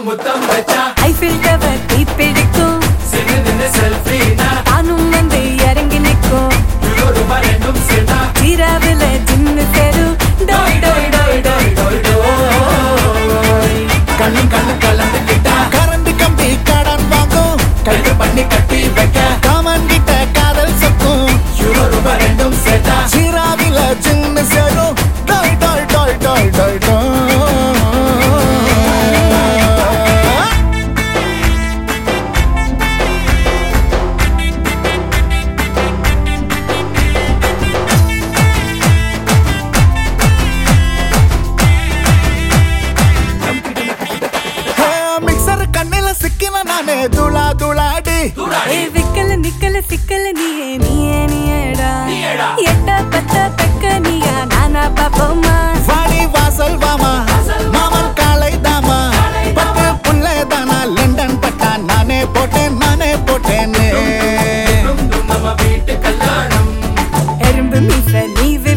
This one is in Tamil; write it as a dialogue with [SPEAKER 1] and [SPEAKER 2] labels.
[SPEAKER 1] முத்தம் வச்சா
[SPEAKER 2] ஐஃபில் டவர் தீப்பிடிக்கும்
[SPEAKER 1] சிறு நின்று செல்ஃபி
[SPEAKER 2] தானும் வந்து இறங்கி நிற்கும்
[SPEAKER 1] ரூபா ரெண்டும் சேர்ந்தா
[SPEAKER 2] சீராவில ஜிம்மு தெரு டோய் டோய் டோய் டோய்
[SPEAKER 1] டோய் டோய் கண்ணு கண்ணு கலந்துக்கிட்டா
[SPEAKER 3] கரண்ட் கம்பி கடன் வாங்கும்
[SPEAKER 1] கைது பண்ணி கட்டி வைக்க
[SPEAKER 3] காமன் கிட்ட காதல் சொக்கும்
[SPEAKER 1] யூரோ ரூபா ரெண்டும் சேர்த்தா
[SPEAKER 3] சீராவில சின்ன சேரும் டாய் டாய் டாய் டாய் டாய் டாய் மிக்சர் கண்ணில சிக்கின நானே துளா துளாடி
[SPEAKER 2] ஏ விக்கல நிக்கல சிக்கல நீயே நீயே நீயேடா
[SPEAKER 1] நீயேடா.
[SPEAKER 2] எட்ட பத்த பெக்க நீயா நானா பாப்போமா
[SPEAKER 3] வாடி வாசல் வாமா மாமன் காலை தாமா பத்து புள்ளை தானா லண்டன் பட்டா நானே போட்டேன் நானே போட்டேன்னு
[SPEAKER 1] டும் டும் நம்ம வீட்டு கல்யாணம்
[SPEAKER 2] எறும்பு மீச நீ